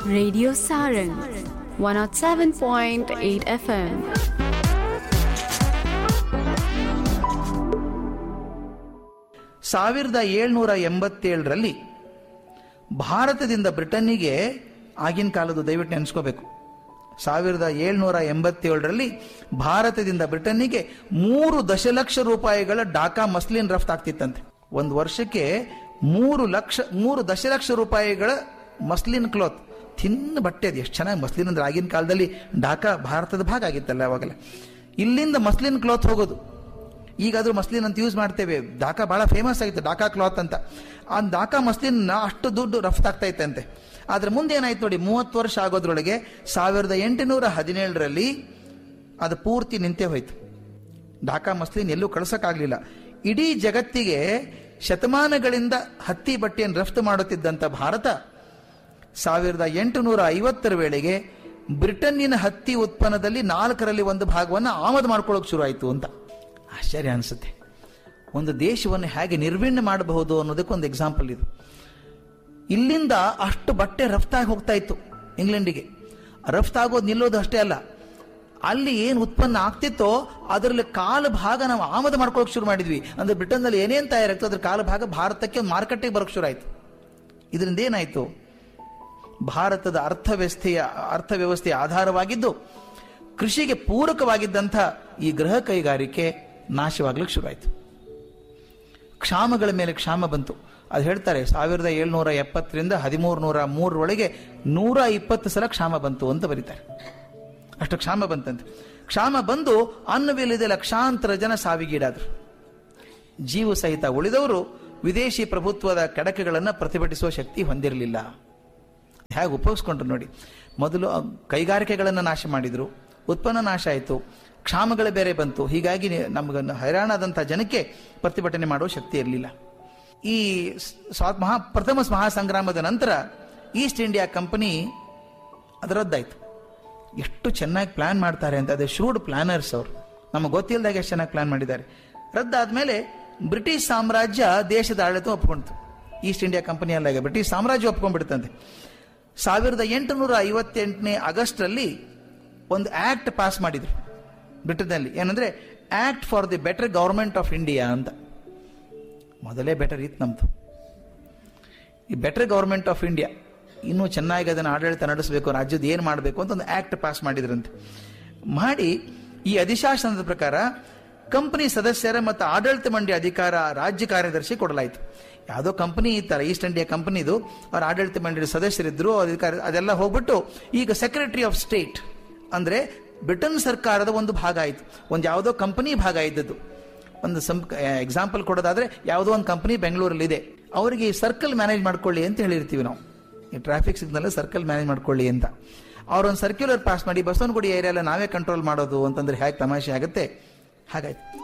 Radio Saran 107.8 FM. ಸಾವಿರದ ಏಳ್ನೂರ ಎಂಬತ್ತೇಳರಲ್ಲಿ ಭಾರತದಿಂದ ಬ್ರಿಟನ್ನಿಗೆ ಆಗಿನ ಕಾಲದ್ದು ದಯವಿಟ್ಟು ನೆನೆಸ್ಕೋಬೇಕು ಸಾವಿರದ ಏಳ್ನೂರ ಎಂಬತ್ತೇಳರಲ್ಲಿ ಭಾರತದಿಂದ ಬ್ರಿಟನ್ನಿಗೆ ಮೂರು ದಶಲಕ್ಷ ರೂಪಾಯಿಗಳ ಡಾಕಾ ಮಸ್ಲಿನ್ ರಫ್ತು ಆಗ್ತಿತ್ತಂತೆ ಒಂದು ವರ್ಷಕ್ಕೆ ಮೂರು ಲಕ್ಷ ಮೂರು ದಶಲಕ್ಷ ರೂಪಾಯಿಗಳ ಮಸ್ಲಿನ್ ಕ್ಲಾತ್ ಥಿನ್ ಬಟ್ಟೆ ಅದು ಎಷ್ಟು ಚೆನ್ನಾಗಿ ಮಸ್ಲಿನ್ ಅಂದ್ರೆ ಆಗಿನ ಕಾಲದಲ್ಲಿ ಢಾಕಾ ಭಾರತದ ಭಾಗ ಆಗಿತ್ತಲ್ಲ ಅವಾಗಲೇ ಇಲ್ಲಿಂದ ಮಸ್ಲಿನ್ ಕ್ಲಾತ್ ಹೋಗೋದು ಈಗಾದ್ರೂ ಮಸ್ಲಿನ್ ಅಂತ ಯೂಸ್ ಮಾಡ್ತೇವೆ ಢಾಕಾ ಬಹಳ ಫೇಮಸ್ ಆಗಿತ್ತು ಢಾಕಾ ಕ್ಲಾತ್ ಅಂತ ಆ ಢಾಕಾ ಮಸ್ಲಿನ್ ಅಷ್ಟು ದುಡ್ಡು ರಫ್ತಾಗ್ತಾ ಇತ್ತಂತೆ ಆದ್ರೆ ಮುಂದೆ ಏನಾಯ್ತು ನೋಡಿ ಮೂವತ್ತು ವರ್ಷ ಆಗೋದ್ರೊಳಗೆ ಸಾವಿರದ ಎಂಟುನೂರ ಹದಿನೇಳರಲ್ಲಿ ಅದು ಪೂರ್ತಿ ನಿಂತೇ ಹೋಯ್ತು ಢಾಕಾ ಮಸ್ಲಿನ್ ಎಲ್ಲೂ ಕಳ್ಸಕ್ಕಾಗ್ಲಿಲ್ಲ ಇಡೀ ಜಗತ್ತಿಗೆ ಶತಮಾನಗಳಿಂದ ಹತ್ತಿ ಬಟ್ಟೆಯನ್ನು ರಫ್ತು ಮಾಡುತ್ತಿದ್ದಂಥ ಭಾರತ ಸಾವಿರದ ಎಂಟುನೂರ ಐವತ್ತರ ವೇಳೆಗೆ ಬ್ರಿಟನ್ನಿನ ಹತ್ತಿ ಉತ್ಪನ್ನದಲ್ಲಿ ನಾಲ್ಕರಲ್ಲಿ ಒಂದು ಭಾಗವನ್ನು ಆಮದು ಮಾಡ್ಕೊಳ್ಳೋಕೆ ಶುರು ಆಯಿತು ಅಂತ ಆಶ್ಚರ್ಯ ಅನಿಸುತ್ತೆ ಒಂದು ದೇಶವನ್ನು ಹೇಗೆ ನಿರ್ವಿಣ್ಣ ಮಾಡಬಹುದು ಅನ್ನೋದಕ್ಕೊಂದು ಎಕ್ಸಾಂಪಲ್ ಇದು ಇಲ್ಲಿಂದ ಅಷ್ಟು ಬಟ್ಟೆ ರಫ್ತಾಗಿ ಹೋಗ್ತಾ ಇತ್ತು ಇಂಗ್ಲೆಂಡಿಗೆ ರಫ್ತಾಗೋದು ನಿಲ್ಲೋದು ಅಷ್ಟೇ ಅಲ್ಲ ಅಲ್ಲಿ ಏನು ಉತ್ಪನ್ನ ಆಗ್ತಿತ್ತೋ ಅದರಲ್ಲಿ ಕಾಲು ಭಾಗ ನಾವು ಆಮದು ಮಾಡ್ಕೊಳ್ಳೋಕೆ ಶುರು ಮಾಡಿದ್ವಿ ಅಂದ್ರೆ ಬ್ರಿಟನ್ನಲ್ಲಿ ಏನೇನು ತಯಾರಾಗ್ತೋ ಅದ್ರ ಕಾಲು ಭಾಗ ಭಾರತಕ್ಕೆ ಮಾರುಕಟ್ಟೆಗೆ ಬರೋಕ್ಕೆ ಶುರು ಆಯಿತು ಇದರಿಂದ ಏನಾಯಿತು ಭಾರತದ ಅರ್ಥವ್ಯವಸ್ಥೆಯ ಅರ್ಥವ್ಯವಸ್ಥೆಯ ಆಧಾರವಾಗಿದ್ದು ಕೃಷಿಗೆ ಪೂರಕವಾಗಿದ್ದಂಥ ಈ ಗೃಹ ಕೈಗಾರಿಕೆ ನಾಶವಾಗ್ಲಿಕ್ಕೆ ಶುರುವಾಯಿತು ಕ್ಷಾಮಗಳ ಮೇಲೆ ಕ್ಷಾಮ ಬಂತು ಅದು ಹೇಳ್ತಾರೆ ಸಾವಿರದ ಏಳ್ನೂರ ಎಪ್ಪತ್ತರಿಂದ ಹದಿಮೂರು ನೂರ ಮೂರರೊಳಗೆ ನೂರ ಇಪ್ಪತ್ತು ಸಲ ಕ್ಷಾಮ ಬಂತು ಅಂತ ಬರೀತಾರೆ ಅಷ್ಟು ಕ್ಷಾಮ ಬಂತಂತೆ ಕ್ಷಾಮ ಬಂದು ಅನ್ನವಿಲ್ಲದೆ ಲಕ್ಷಾಂತರ ಜನ ಸಾವಿಗೀಡಾದರು ಜೀವ ಸಹಿತ ಉಳಿದವರು ವಿದೇಶಿ ಪ್ರಭುತ್ವದ ಕಡಕಗಳನ್ನು ಪ್ರತಿಭಟಿಸುವ ಶಕ್ತಿ ಹೊಂದಿರಲಿಲ್ಲ ಹೇಗೆ ಉಪಯೋಗಿಸ್ಕೊಂಡ್ರು ನೋಡಿ ಮೊದಲು ಆ ಕೈಗಾರಿಕೆಗಳನ್ನು ನಾಶ ಮಾಡಿದ್ರು ಉತ್ಪನ್ನ ನಾಶ ಆಯಿತು ಕ್ಷಾಮಗಳು ಬೇರೆ ಬಂತು ಹೀಗಾಗಿ ನಮ್ಗೆ ಹೈರಾಣಾದಂಥ ಜನಕ್ಕೆ ಪ್ರತಿಭಟನೆ ಮಾಡುವ ಶಕ್ತಿ ಇರಲಿಲ್ಲ ಈ ಸ್ವಾ ಮಹಾ ಪ್ರಥಮ ಮಹಾಸಂಗ್ರಾಮದ ನಂತರ ಈಸ್ಟ್ ಇಂಡಿಯಾ ಕಂಪನಿ ಅದು ರದ್ದಾಯಿತು ಎಷ್ಟು ಚೆನ್ನಾಗಿ ಪ್ಲಾನ್ ಮಾಡ್ತಾರೆ ಅಂತ ಅದೇ ಶೂಡ್ ಪ್ಲಾನರ್ಸ್ ಅವರು ನಮಗೆ ಗೊತ್ತಿಲ್ಲದಾಗ ಎಷ್ಟು ಚೆನ್ನಾಗಿ ಪ್ಲಾನ್ ಮಾಡಿದ್ದಾರೆ ರದ್ದಾದ್ಮೇಲೆ ಬ್ರಿಟಿಷ್ ಸಾಮ್ರಾಜ್ಯ ದೇಶದ ಆಡಳಿತ ಒಪ್ಕೊಂಡ್ತು ಈಸ್ಟ್ ಇಂಡಿಯಾ ಕಂಪನಿ ಅಲ್ಲ ಈಗ ಬ್ರಿಟಿಷ್ ಸಾಮ್ರಾಜ್ಯ ಒಪ್ಕೊಂಡ್ಬಿಡ್ತಂತೆ ಸಾವಿರದ ಎಂಟುನೂರ ಐವತ್ತೆಂಟನೇ ಆಗಸ್ಟ್ರಲ್ಲಿ ಒಂದು ಆಕ್ಟ್ ಪಾಸ್ ಮಾಡಿದ್ರು ಬ್ರಿಟನ್ನಲ್ಲಿ ಏನಂದ್ರೆ act for the better government of India ಅಂತ ಮೊದಲೇ ಬೆಟರ್ ಇತ್ತು ನಮ್ದು ಈ ಬೆಟರ್ ಗವರ್ಮೆಂಟ್ ಆಫ್ ಇಂಡಿಯಾ ಇನ್ನೂ ಚೆನ್ನಾಗಿ ಅದನ್ನು ಆಡಳಿತ ನಡೆಸಬೇಕು ರಾಜ್ಯದ ಏನು ಮಾಡಬೇಕು ಅಂತ ಒಂದು ಆಕ್ಟ್ ಪಾಸ್ ಮಾಡಿದ್ರಂತೆ ಮಾಡಿ ಈ ಅಧಿಶಾಸನದ ಪ್ರಕಾರ ಕಂಪನಿ ಸದಸ್ಯರ ಮತ್ತು ಆಡಳಿತ ಮಂಡಳಿ ಅಧಿಕಾರ ರಾಜ್ಯ ಕಾರ್ಯದರ್ಶಿ ಕೊಡಲಾಯಿತು ಯಾವುದೋ ಕಂಪನಿ ಇತ್ತಾರೆ ಈಸ್ಟ್ ಇಂಡಿಯಾ ಕಂಪನಿದು ಅವ್ರ ಆಡಳಿತ ಮಂಡಳಿ ಸದಸ್ಯರಿದ್ರು ಅಧಿಕಾರ ಅದೆಲ್ಲ ಹೋಗ್ಬಿಟ್ಟು ಈಗ ಸೆಕ್ರೆಟರಿ ಆಫ್ ಸ್ಟೇಟ್ ಅಂದ್ರೆ ಬ್ರಿಟನ್ ಸರ್ಕಾರದ ಒಂದು ಭಾಗ ಆಯಿತು ಒಂದು ಯಾವುದೋ ಕಂಪನಿ ಭಾಗ ಇದ್ದದ್ದು ಒಂದು ಸಂ ಎಕ್ಸಾಂಪಲ್ ಕೊಡೋದಾದ್ರೆ ಯಾವುದೋ ಒಂದು ಕಂಪನಿ ಬೆಂಗಳೂರಲ್ಲಿ ಇದೆ ಅವರಿಗೆ ಈ ಸರ್ಕಲ್ ಮ್ಯಾನೇಜ್ ಮಾಡ್ಕೊಳ್ಳಿ ಅಂತ ಹೇಳಿರ್ತೀವಿ ನಾವು ಈ ಟ್ರಾಫಿಕ್ ಸಿಗ್ನಲ್ ಸರ್ಕಲ್ ಮ್ಯಾನೇಜ್ ಮಾಡ್ಕೊಳ್ಳಿ ಅಂತ ಅವ್ರೊಂದು ಸರ್ಕ್ಯುಲರ್ ಪಾಸ್ ಮಾಡಿ ಬಸವನಗುಡಿ ಏರಿಯಾ ಎಲ್ಲ ನಾವೇ ಕಂಟ್ರೋಲ್ ಮಾಡೋದು ಅಂತಂದ್ರೆ ಹೇಗೆ ತಮಾಷೆ ಆಗುತ್ತೆ ಹಾಗಾಯ್ತು